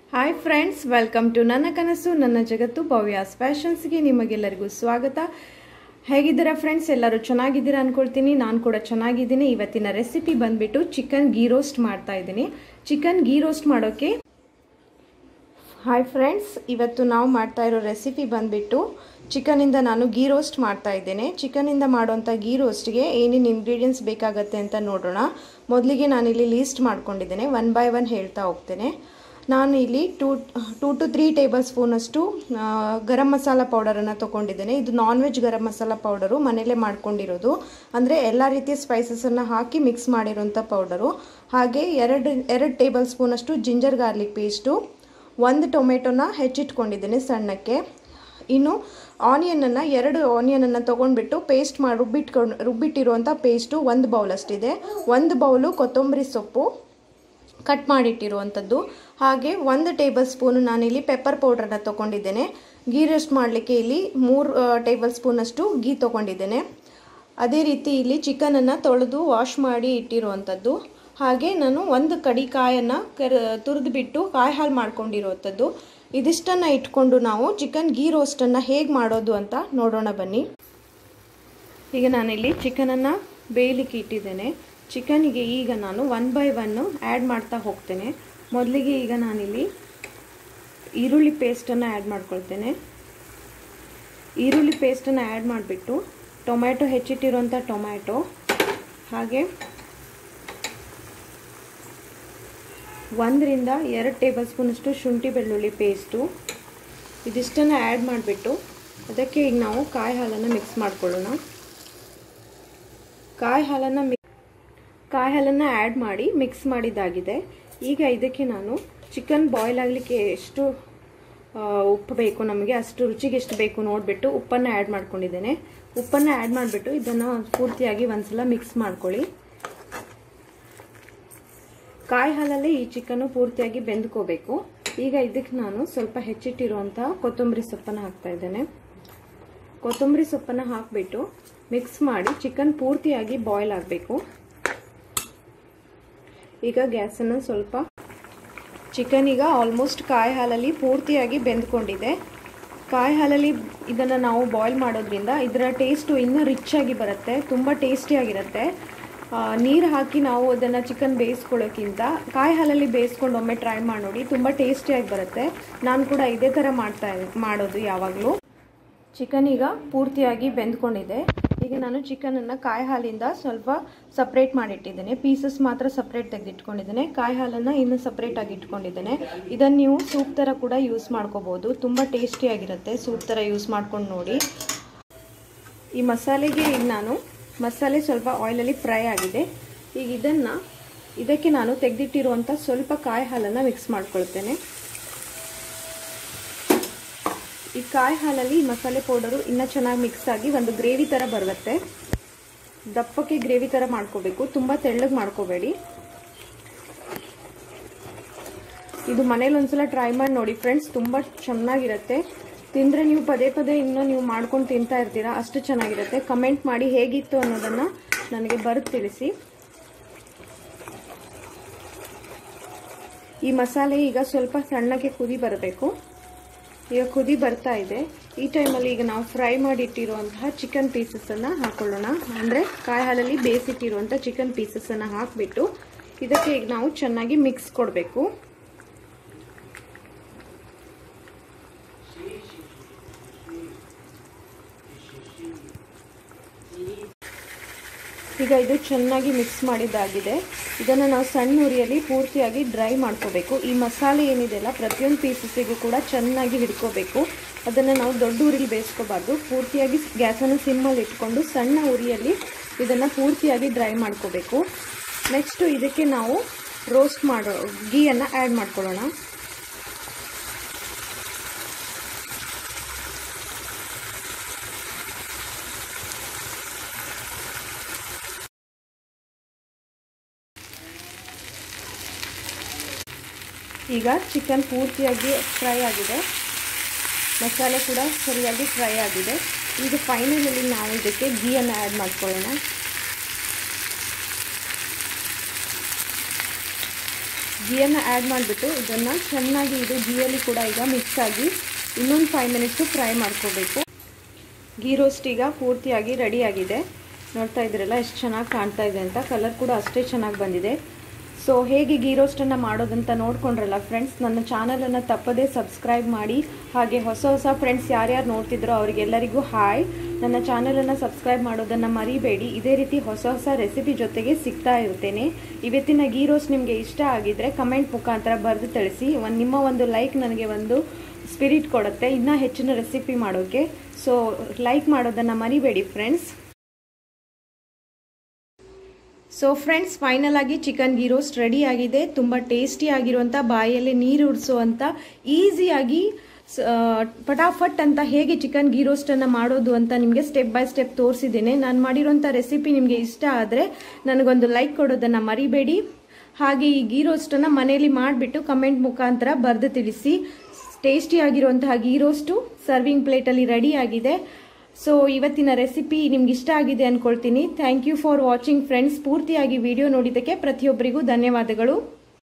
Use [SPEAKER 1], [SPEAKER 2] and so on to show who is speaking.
[SPEAKER 1] hi friends welcome to ನನ್ನ ಕನಸು ನನ್ನ ಜಗತ್ತು ಭವ್ಯಾಸ್ ಫ್ಯಾಷನ್ಸ್ಗೆ ನಿಮಗೆಲ್ಲರಿಗೂ ಸ್ವಾಗತ ಹೇಗಿದ್ದೀರಾ ಫ್ರೆಂಡ್ಸ್ ಎಲ್ಲರೂ ಚೆನ್ನಾಗಿದ್ದೀರಾ ಅನ್ಕೊಳ್ತೀನಿ ನಾನು ಕೂಡ ಚೆನ್ನಾಗಿದ್ದೀನಿ ಇವತ್ತಿನ ರೆಸಿಪಿ ಬಂದ್ಬಿಟ್ಟು ಚಿಕನ್ ಗೀ ರೋಸ್ಟ್ ಮಾಡ್ತಾ ಇದ್ದೀನಿ ಚಿಕನ್ ಗೀ ರೋಸ್ಟ್ ಮಾಡೋಕ್ಕೆ ಹಾಯ್ ಫ್ರೆಂಡ್ಸ್ ಇವತ್ತು ನಾವು ಮಾಡ್ತಾ ಇರೋ ರೆಸಿಪಿ ಬಂದ್ಬಿಟ್ಟು ಚಿಕನಿಂದ ನಾನು ಗೀ ರೋಸ್ಟ್ ಮಾಡ್ತಾ ಇದ್ದೇನೆ ಚಿಕನಿಂದ ಮಾಡುವಂಥ ಗೀ ರೋಸ್ಟ್ಗೆ ಏನೇನು ಇಂಗ್ರೀಡಿಯೆಂಟ್ಸ್ ಬೇಕಾಗತ್ತೆ ಅಂತ ನೋಡೋಣ ಮೊದಲಿಗೆ ನಾನಿಲ್ಲಿ ಲೀಸ್ಟ್ ಮಾಡ್ಕೊಂಡಿದ್ದೇನೆ ಒನ್ ಬೈ ಒನ್ ಹೇಳ್ತಾ ಹೋಗ್ತೇನೆ ನಾನು ಇಲ್ಲಿ two two to three table ಸ್ಪೂನಷ್ಟು ಗರಂ ಮಸಾಲ ಪೌಡರನ್ನು ತೊಗೊಂಡಿದ್ದೇನೆ ಇದು non veg garam masala powder ಮನೆಯಲ್ಲೇ ಮಾಡ್ಕೊಂಡಿರೋದು ಅಂದರೆ ಎಲ್ಲ ರೀತಿಯ ಸ್ಪೈಸಸನ್ನು ಹಾಕಿ ಮಿಕ್ಸ್ ಮಾಡಿರೋಂಥ ಪೌಡರು ಹಾಗೆ ಎರಡು ಎರಡು ಟೇಬಲ್ ಸ್ಪೂನಷ್ಟು ಜಿಂಜರ್ ಗಾರ್ಲಿಕ್ ಪೇಸ್ಟು ಒಂದು ಟೊಮೆಟೊನ ಹೆಚ್ಚಿಟ್ಕೊಂಡಿದ್ದೇನೆ ಸಣ್ಣಕ್ಕೆ ಇನ್ನು ಆನಿಯನನ್ನು ಎರಡು ಆನಿಯನನ್ನು ತೊಗೊಂಡ್ಬಿಟ್ಟು ಪೇಸ್ಟ್ ಮಾಡಿ ರುಬ್ಬಿಟ್ಕೊಂಡು ರುಬ್ಬಿಟ್ಟಿರುವಂಥ ಪೇಸ್ಟು ಒಂದು ಬೌಲ್ ಅಷ್ಟಿದೆ ಒಂದು ಬೌಲು ಕೊತ್ತಂಬರಿ ಸೊಪ್ಪು ಕಟ್ ಮಾಡಿಟ್ಟಿರುವಂಥದ್ದು ಹಾಗೆ ಒಂದು ಟೇಬಲ್ ಸ್ಪೂನು ನಾನಿಲ್ಲಿ ಪೆಪ್ಪರ್ ಪೌಡ್ರನ್ನ ತೊಗೊಂಡಿದ್ದೇನೆ ಗೀ ರೋಸ್ಟ್ ಮಾಡಲಿಕ್ಕೆ ಇಲ್ಲಿ ಮೂರು ಟೇಬಲ್ ಸ್ಪೂನಷ್ಟು ಗೀ ತೊಗೊಂಡಿದ್ದೇನೆ ಅದೇ ರೀತಿ ಇಲ್ಲಿ ಚಿಕನನ್ನು ತೊಳೆದು ವಾಶ್ ಮಾಡಿ ಇಟ್ಟಿರುವಂಥದ್ದು ಹಾಗೆ ನಾನು ಒಂದು ಕಡಿ ಕಾಯನ್ನು ಕೆರ ತುರಿದುಬಿಟ್ಟು ಕಾಯಿ ಹಾಲು ಮಾಡ್ಕೊಂಡಿರುವಂಥದ್ದು ಇದಿಷ್ಟನ್ನು ಇಟ್ಕೊಂಡು ನಾವು ಚಿಕನ್ ಗೀ ರೋಸ್ಟನ್ನು ಹೇಗೆ ಮಾಡೋದು ಅಂತ ನೋಡೋಣ ಬನ್ನಿ ಈಗ ನಾನಿಲ್ಲಿ ಚಿಕನನ್ನು ಬೇಯಲಿಕ್ಕೆ ಇಟ್ಟಿದ್ದೇನೆ ಚಿಕನಿಗೆ ಈಗ ನಾನು ಒನ್ ಬೈ ಒನ್ನು ಆ್ಯಡ್ ಮಾಡ್ತಾ ಹೋಗ್ತೇನೆ ಮೊದಲಿಗೆ ಈಗ ನಾನಿಲ್ಲಿ ಈರುಳ್ಳಿ ಪೇಸ್ಟನ್ನು ಆ್ಯಡ್ ಮಾಡ್ಕೊಳ್ತೇನೆ ಈರುಳ್ಳಿ ಪೇಸ್ಟನ್ನು ಆ್ಯಡ್ ಮಾಡಿಬಿಟ್ಟು ಟೊಮ್ಯಾಟೊ ಹೆಚ್ಚಿಟ್ಟಿರುವಂಥ ಟೊಮ್ಯಾಟೊ ಹಾಗೆ ಒಂದರಿಂದ ಎರಡು ಟೇಬಲ್ ಸ್ಪೂನಷ್ಟು ಶುಂಠಿ ಬೆಳ್ಳುಳ್ಳಿ ಪೇಸ್ಟು ಇದಿಷ್ಟನ್ನು ಆ್ಯಡ್ ಮಾಡಿಬಿಟ್ಟು ಅದಕ್ಕೆ ಈಗ ನಾವು ಕಾಯಿ ಹಾಲನ್ನು ಮಿಕ್ಸ್ ಮಾಡ್ಕೊಳ್ಳೋಣ ಕಾಯಿ ಹಾಲನ್ನು ಮಿ ಕಾಯಿ ಹಾಲನ್ನು ಆ್ಯಡ್ ಮಾಡಿ ಮಿಕ್ಸ್ ಮಾಡಿದ್ದಾಗಿದೆ ಈಗ ಇದಕ್ಕೆ ನಾನು ಚಿಕನ್ ಬಾಯ್ಲ್ ಆಗಲಿಕ್ಕೆ ಎಷ್ಟು ಉಪ್ಪು ಬೇಕು ನಮಗೆ ಅಷ್ಟು ರುಚಿಗೆ ಎಷ್ಟು ಬೇಕು ನೋಡಿಬಿಟ್ಟು ಉಪ್ಪನ್ನು ಆ್ಯಡ್ ಮಾಡ್ಕೊಂಡಿದ್ದೇನೆ ಉಪ್ಪನ್ನು ಆ್ಯಡ್ ಮಾಡಿಬಿಟ್ಟು ಇದನ್ನು ಪೂರ್ತಿಯಾಗಿ ಒಂದ್ಸಲ ಮಿಕ್ಸ್ ಮಾಡ್ಕೊಳ್ಳಿ ಕಾಯಿ ಹಾಲಲ್ಲಿ ಈ ಚಿಕನ್ನು ಪೂರ್ತಿಯಾಗಿ ಬೆಂದ್ಕೋಬೇಕು ಈಗ ಇದಕ್ಕೆ ನಾನು ಸ್ವಲ್ಪ ಹೆಚ್ಚಿಟ್ಟಿರುವಂಥ ಕೊತ್ತಂಬರಿ ಸೊಪ್ಪನ್ನು ಹಾಕ್ತಾ ಇದ್ದೇನೆ ಕೊತ್ತಂಬರಿ ಸೊಪ್ಪನ್ನು ಹಾಕಿಬಿಟ್ಟು ಮಿಕ್ಸ್ ಮಾಡಿ ಚಿಕನ್ ಪೂರ್ತಿಯಾಗಿ ಬಾಯ್ಲ್ ಆಗಬೇಕು ಈಗ ಗ್ಯಾಸನ್ನು ಸ್ವಲ್ಪ ಚಿಕನ್ ಈಗ ಆಲ್ಮೋಸ್ಟ್ ಕಾಯಿ ಹಾಲಲ್ಲಿ ಪೂರ್ತಿಯಾಗಿ ಬೆಂದ್ಕೊಂಡಿದೆ ಕಾಯಿ ಹಾಲಲ್ಲಿ ಇದನ್ನು ನಾವು ಬಾಯ್ಲ್ ಮಾಡೋದ್ರಿಂದ ಇದರ ಟೇಸ್ಟು ಇನ್ನೂ ರಿಚ್ ಆಗಿ ಬರುತ್ತೆ ತುಂಬ ಟೇಸ್ಟಿಯಾಗಿರುತ್ತೆ ನೀರು ಹಾಕಿ ನಾವು ಅದನ್ನು ಚಿಕನ್ ಬೇಯಿಸ್ಕೊಳ್ಳೋಕ್ಕಿಂತ ಕಾಯಿ ಹಾಲಲ್ಲಿ ಬೇಯಿಸ್ಕೊಂಡು ಒಮ್ಮೆ ಟ್ರೈ ಮಾಡಿ ನೋಡಿ ತುಂಬ ಟೇಸ್ಟಿಯಾಗಿ ಬರುತ್ತೆ ನಾನು ಕೂಡ ಇದೇ ಥರ ಮಾಡ್ತಾ ಮಾಡೋದು ಯಾವಾಗಲೂ ಚಿಕನ್ ಈಗ ಪೂರ್ತಿಯಾಗಿ ಬೆಂದ್ಕೊಂಡಿದೆ ಈಗ ನಾನು ಚಿಕನನ್ನು ಕಾಯಿ ಹಾಲಿಂದ ಸ್ವಲ್ಪ ಸಪ್ರೇಟ್ ಮಾಡಿಟ್ಟಿದ್ದೇನೆ ಪೀಸಸ್ ಮಾತ್ರ ಸಪ್ರೇಟ್ ತೆಗೆದಿಟ್ಕೊಂಡಿದ್ದೇನೆ ಕಾಯಿ ಹಾಲನ್ನು ಇನ್ನು ಸಪ್ರೇಟಾಗಿ ಇಟ್ಕೊಂಡಿದ್ದೇನೆ ಇದನ್ನು ನೀವು ಸೂಪ್ ಥರ ಕೂಡ ಯೂಸ್ ಮಾಡ್ಕೋಬೋದು ತುಂಬ ಟೇಸ್ಟಿಯಾಗಿರುತ್ತೆ ಸೂಪ್ ಥರ ಯೂಸ್ ಮಾಡ್ಕೊಂಡು ನೋಡಿ ಈ ಮಸಾಲೆಗೆ ಈಗ ನಾನು ಮಸಾಲೆ ಸ್ವಲ್ಪ ಆಯಿಲಲ್ಲಿ ಫ್ರೈ ಆಗಿದೆ ಈಗ ಇದನ್ನು ಇದಕ್ಕೆ ನಾನು ತೆಗೆದಿಟ್ಟಿರುವಂಥ ಸ್ವಲ್ಪ ಕಾಯಿ ಹಾಲನ್ನು ಮಿಕ್ಸ್ ಮಾಡ್ಕೊಳ್ತೇನೆ ಈ ಕಾಯಿ ಹಾಲಲ್ಲಿ ಮಸಾಲೆ ಪೌಡರು ಇನ್ನೂ ಚೆನ್ನಾಗಿ ಮಿಕ್ಸ್ ಆಗಿ ಒಂದು ಗ್ರೇವಿ ಥರ ಬರುತ್ತೆ ದಪ್ಪಕ್ಕೆ ಗ್ರೇವಿ ಥರ ಮಾಡ್ಕೋಬೇಕು ತುಂಬ ತೆಳ್ಳಗೆ ಮಾಡ್ಕೋಬೇಡಿ ಇದು ಮನೇಲಿ ಒಂದ್ಸಲ ಟ್ರೈ ಮಾಡಿ ನೋಡಿ ಫ್ರೆಂಡ್ಸ್ ತುಂಬ ಚೆನ್ನಾಗಿರುತ್ತೆ ತಿಂದರೆ ನೀವು ಪದೇ ಪದೇ ಇನ್ನೂ ನೀವು ಮಾಡ್ಕೊಂಡು ತಿಂತಾ ಇರ್ತೀರಾ ಅಷ್ಟು ಚೆನ್ನಾಗಿರುತ್ತೆ ಕಮೆಂಟ್ ಮಾಡಿ ಹೇಗಿತ್ತು ಅನ್ನೋದನ್ನು ನನಗೆ ಬರೆದು ತಿಳಿಸಿ ಈ ಮಸಾಲೆ ಈಗ ಸ್ವಲ್ಪ ಸಣ್ಣಕ್ಕೆ ಕುದಿ ಬರಬೇಕು ಈಗ ಕುದಿ ಬರ್ತಾ ಇದೆ ಈ ಟೈಮಲ್ಲಿ ಈಗ ನಾವು ಫ್ರೈ ಮಾಡಿಟ್ಟಿರುವಂತಹ ಚಿಕನ್ ಪೀಸಸನ್ನು ಹಾಕೊಳ್ಳೋಣ ಅಂದರೆ ಕಾಯಿ ಹಾಲಲ್ಲಿ ಬೇಯಿಸಿಟ್ಟಿರುವಂಥ ಚಿಕನ್ ಪೀಸಸನ್ನು ಹಾಕಿಬಿಟ್ಟು ಇದಕ್ಕೆ ಈಗ ನಾವು ಚೆನ್ನಾಗಿ ಮಿಕ್ಸ್ ಕೊಡಬೇಕು ಈಗ ಇದು ಚೆನ್ನಾಗಿ ಮಿಕ್ಸ್ ಮಾಡಿದ್ದಾಗಿದೆ ಇದನ್ನು ನಾವು ಸಣ್ಣ ಉರಿಯಲ್ಲಿ ಪೂರ್ತಿಯಾಗಿ ಡ್ರೈ ಮಾಡ್ಕೋಬೇಕು ಈ ಮಸಾಲೆ ಏನಿದೆಯಲ್ಲ ಪ್ರತಿಯೊಂದು ಪೀಸಸ್ಸಿಗೂ ಕೂಡ ಚೆನ್ನಾಗಿ ಹಿಡ್ಕೋಬೇಕು ಅದನ್ನು ನಾವು ದೊಡ್ಡ ಉರಿಲಿ ಬೇಯಿಸ್ಕೋಬಾರ್ದು ಪೂರ್ತಿಯಾಗಿ ಗ್ಯಾಸನ್ನು ಸಿಮ್ಮಲ್ಲಿ ಇಟ್ಕೊಂಡು ಸಣ್ಣ ಉರಿಯಲ್ಲಿ ಇದನ್ನು ಪೂರ್ತಿಯಾಗಿ ಡ್ರೈ ಮಾಡ್ಕೋಬೇಕು ನೆಕ್ಸ್ಟು ಇದಕ್ಕೆ ನಾವು ರೋಸ್ಟ್ ಮಾಡೋ ಗೀಯನ್ನು ಆ್ಯಡ್ ಮಾಡ್ಕೊಳ್ಳೋಣ ಈಗ ಚಿಕನ್ ಪೂರ್ತಿಯಾಗಿ ಫ್ರೈ ಆಗಿದೆ ಮಸಾಲೆ ಕೂಡ ಸರಿಯಾಗಿ ಫ್ರೈ ಆಗಿದೆ ಈಗ ಫೈನಲಲ್ಲಿ ನಾವು ಇದಕ್ಕೆ ಗೀಯನ್ನು ಆ್ಯಡ್ ಮಾಡ್ಕೊಳ್ಳೋಣ ಗೀಯನ್ನು ಆ್ಯಡ್ ಮಾಡಿಬಿಟ್ಟು ಇದನ್ನು ಚೆನ್ನಾಗಿ ಇದು ಗೀಯಲ್ಲಿ ಕೂಡ ಈಗ ಮಿಕ್ಸ್ ಆಗಿ ಇನ್ನೊಂದು ಫೈವ್ ಮಿನಿಟ್ಸು ಫ್ರೈ ಮಾಡ್ಕೋಬೇಕು ಗೀ ರೋಸ್ಟ್ ಈಗ ಪೂರ್ತಿಯಾಗಿ ರೆಡಿಯಾಗಿದೆ ನೋಡ್ತಾ ಇದ್ರಲ್ಲ ಎಷ್ಟು ಚೆನ್ನಾಗಿ ಕಾಣ್ತಾ ಇದೆ ಅಂತ ಕಲರ್ ಕೂಡ ಅಷ್ಟೇ ಚೆನ್ನಾಗಿ ಬಂದಿದೆ ಸೊ ಹೇಗೆ ಗೀ ರೋಸ್ಟನ್ನು ಮಾಡೋದಂತ ನೋಡ್ಕೊಂಡ್ರಲ್ಲ ಫ್ರೆಂಡ್ಸ್ ನನ್ನ ಚಾನಲನ್ನು ತಪ್ಪದೇ ಸಬ್ಸ್ಕ್ರೈಬ್ ಮಾಡಿ ಹಾಗೆ ಹೊಸ ಹೊಸ ಫ್ರೆಂಡ್ಸ್ ಯಾರ್ಯಾರು ನೋಡ್ತಿದ್ರೋ ಅವರಿಗೆಲ್ಲರಿಗೂ ಹಾಯ್ ನನ್ನ ಚಾನಲನ್ನು ಸಬ್ಸ್ಕ್ರೈಬ್ ಮಾಡೋದನ್ನು ಮರಿಬೇಡಿ ಇದೇ ರೀತಿ ಹೊಸ ಹೊಸ ರೆಸಿಪಿ ಜೊತೆಗೆ ಸಿಗ್ತಾ ಇರ್ತೇನೆ ಇವತ್ತಿನ ಗೀ ರೋಸ್ಟ್ ನಿಮಗೆ ಇಷ್ಟ ಆಗಿದ್ರೆ ಕಮೆಂಟ್ ಮುಖಾಂತರ ಬರೆದು ತಿಳಿಸಿ ಒಂದು ನಿಮ್ಮ ಒಂದು ಲೈಕ್ ನನಗೆ ಒಂದು ಸ್ಪಿರಿಟ್ ಕೊಡುತ್ತೆ ಇನ್ನೂ ಹೆಚ್ಚಿನ ರೆಸಿಪಿ ಮಾಡೋಕ್ಕೆ ಸೊ ಲೈಕ್ ಮಾಡೋದನ್ನು ಮರಿಬೇಡಿ ಫ್ರೆಂಡ್ಸ್ ಸೊ ಫ್ರೆಂಡ್ಸ್ ಫೈನಲ್ ಆಗಿ ಚಿಕನ್ ಗೀ ರೋಸ್ಟ್ ರೆಡಿ ಆಗಿದೆ ತುಂಬ ಟೇಸ್ಟಿ ಆಗಿರುವಂಥ ಬಾಯಲ್ಲಿ ನೀರು ಉಡಿಸುವಂಥ ಈಸಿಯಾಗಿ ಪಟಾಫಟ್ ಅಂತ ಹೇಗೆ ಚಿಕನ್ ಗೀ ರೋಸ್ಟನ್ನು ಮಾಡೋದು ಅಂತ ನಿಮಗೆ ಸ್ಟೆಪ್ ಬೈ ಸ್ಟೆಪ್ ತೋರಿಸಿದ್ದೇನೆ ನಾನು ಮಾಡಿರೋಂಥ ರೆಸಿಪಿ ನಿಮಗೆ ಇಷ್ಟ ಆದರೆ ನನಗೊಂದು ಲೈಕ್ ಕೊಡೋದನ್ನು ಮರಿಬೇಡಿ ಹಾಗೆ ಈ ಗೀ ರೋಸ್ಟನ್ನು ಮನೆಯಲ್ಲಿ ಮಾಡಿಬಿಟ್ಟು ಕಮೆಂಟ್ ಮುಖಾಂತರ ಬರೆದು ತಿಳಿಸಿ ಟೇಸ್ಟಿ ಆಗಿರುವಂತಹ ಗೀ ರೋಸ್ಟು ಸರ್ವಿಂಗ್ ಪ್ಲೇಟಲ್ಲಿ ರೆಡಿ ಆಗಿದೆ ಸೊ ಇವತ್ತಿನ ರೆಸಿಪಿ ನಿಮ್ಗೆ ಇಷ್ಟ ಆಗಿದೆ ಅನ್ಕೊಳ್ತೀನಿ thank you for watching friends ಪೂರ್ತಿಯಾಗಿ ವಿಡಿಯೋ ನೋಡಿದ್ದಕ್ಕೆ ಪ್ರತಿಯೊಬ್ಬರಿಗೂ ಧನ್ಯವಾದಗಳು